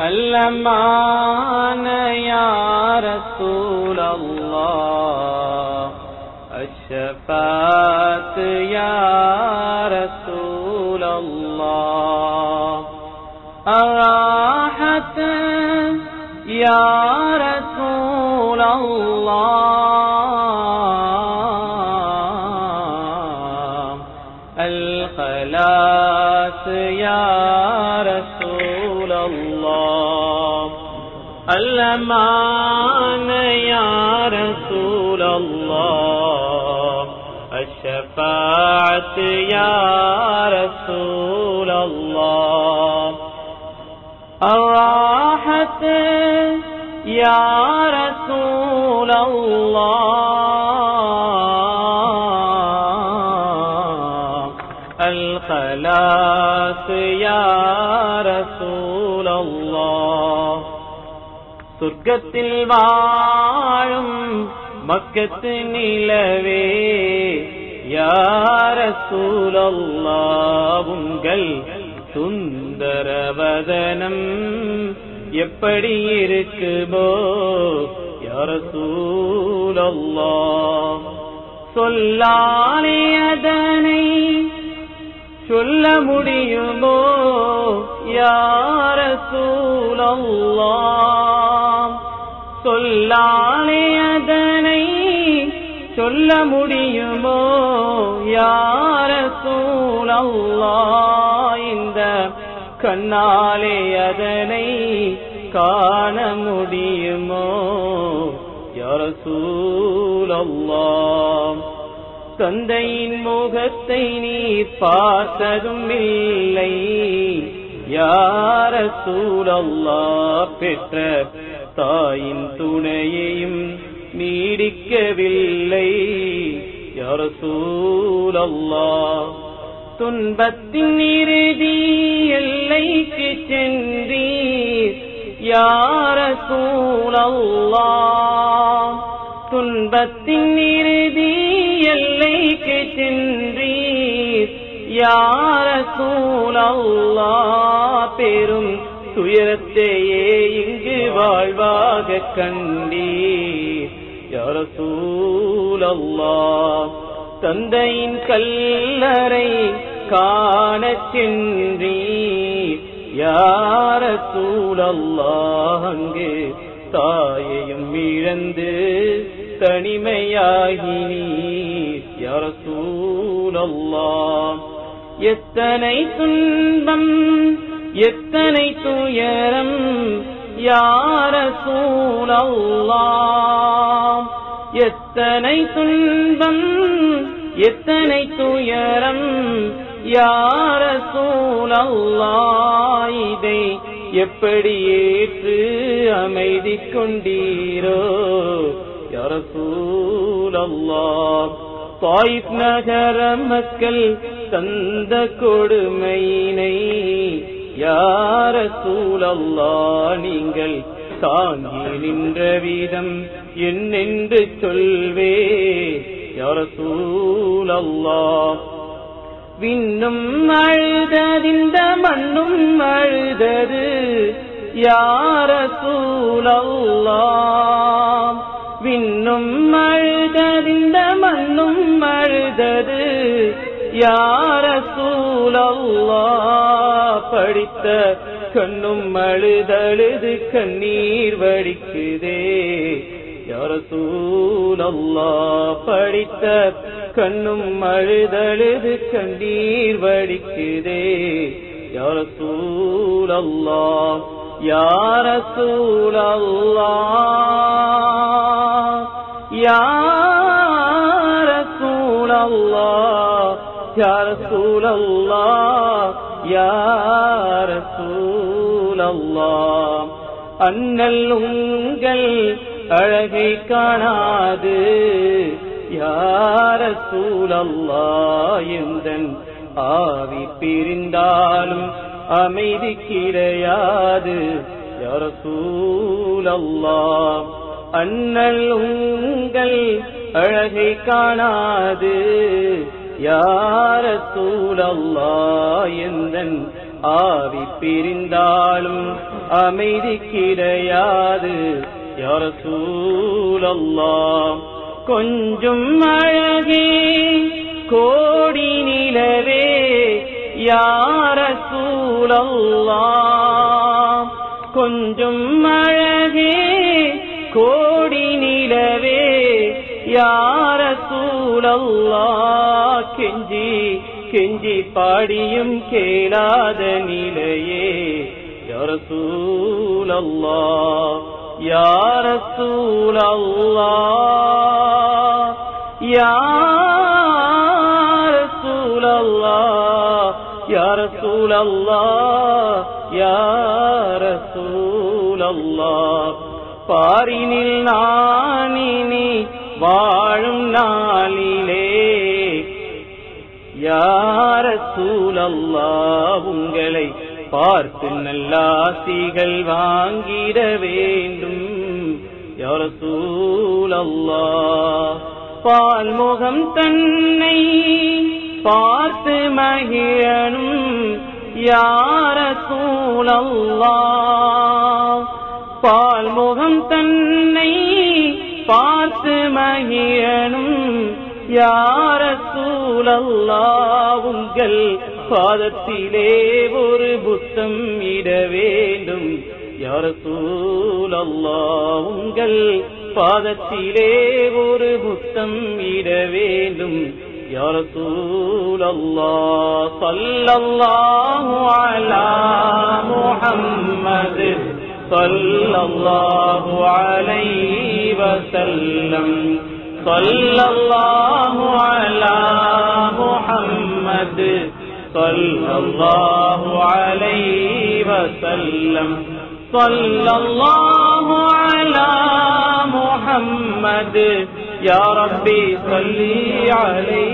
الأمان يا رسول الله الشفاعة يا رسول الله الراحة يا رسول الله الخلاص يا رسول الله الأمان يا رسول الله الشفاعة يا رسول الله الراحة يا رسول الله الخلاص يا رسول الله சொர்க்கத்தில் வாழும் மக்கத்து நிலவே யார சூழல்லா உங்கள் சுந்தரவதனம் எப்படி இருக்குமோ யார சூழல்லா சொல்லாலே அதனை சொல்ல முடியுமோ யார சூழல்லாம் சொல்லாலே அதனை சொல்ல முடியுமோ யார சூழல்லா இந்த கண்ணாலே அதனை காண முடியுமோ யார சூழல்லாம் தந்தையின் முகத்தை நீ பார்த்ததும் இல்லை யார சூழல்லா பெற்ற தாயின் துணையையும் நீடிக்கவில்லை யார சூழல்லா துன்பத்தின் இறுதி எல்லைக்கு சென்றீர் யார சூழல்லா துன்பத்தின் இறுதி எல்லைக்கு சென்றீர் யார சூழல்லா பெரும் துயரத்தையே இங்கு வாழ்வாக கண்டீர் யார சூழல்லா தந்தையின் கல்லறை காணச் சென்றீர் யார சூழல்லா அங்கு தாயையும் இழந்து தனிமையாகினீர் யார சூழல்லா எத்தனை துன்பம் எத்தனை துயரம் யார சூழல்லா எத்தனை துன்பம் எத்தனை துயரம் யார சூழல்லா இதை எப்படி ஏற்று அமைதி கொண்டீரோ யார சூழல்லா தாயிப் நகர மக்கள் தந்த கொடுமையினை யார சூழல்லா நீங்கள் தாங்கி நின்ற வீதம் என்னென்று சொல்வே யார சூழல்லா விண்ணும் அழுததிந்த மண்ணும் அழுதது யார சூழல்லா விண்ணும் அழுததிந்த மண்ணும் அழுதது யார சூழல்லா படித்த கண்ணும் அழுதழுது கண்ணீர் வடிக்குதே யார சூழல்லா படித்த கண்ணும் அழுதழுது கண்ணீர் வடிக்குதே யார சூழல்லா யார சூழல்லா யார சூழல்லா யார சூழல்லா யார சூழல்லா அண்ணல் உங்கள் அழகை காணாது யார சூழல்லா எந்தன் ஆவி பிரிந்தாலும் அமைதி கிடையாது யார சூழல்லா அண்ணல் உங்கள் அழகை காணாது யார சூழல்லா எந்தன் ஆவி பிரிந்தாலும் அமைதி கிடையாது யார சூழல்லாம் கொஞ்சம் அழகே கோடி நிலவே யார சூழல்லாம் கொஞ்சம் அழகே கோடி நிலவே யார சூழல்லா கெஞ்சி கெஞ்சி பாடியும் கேளாத நிலையே யார சூழல்லா யார சூழல்லா யார சூழல்லா யார சூழல்லா யார சூழல்லா பாரினில் நானினி வாழும் நாளிலே யார சூழல்லா உங்களை பார்த்து நல்லாசிகள் வாங்கிட வேண்டும் யார சூழல்லா பால்முகம் தன்னை பார்த்து மகிழனும் யார சூழல்லா பால்முகம் தன்னை பார்த்து மகிழனும் யார சூழல்லா உங்கள் பாதத்திலே ஒரு புத்தம் இட வேண்டும் யார சூழல்லா உங்கள் பாதத்திலே ஒரு புத்தம் இட வேண்டும் யார சூழல்லா சல்லல்லாஹு அலா முஹம்மது சல்லல்லாஹு அலைஹி வஸல்லம் صلى الله على محمد صلى الله عليه وسلم صلى الله على محمد يا ربي صل عليه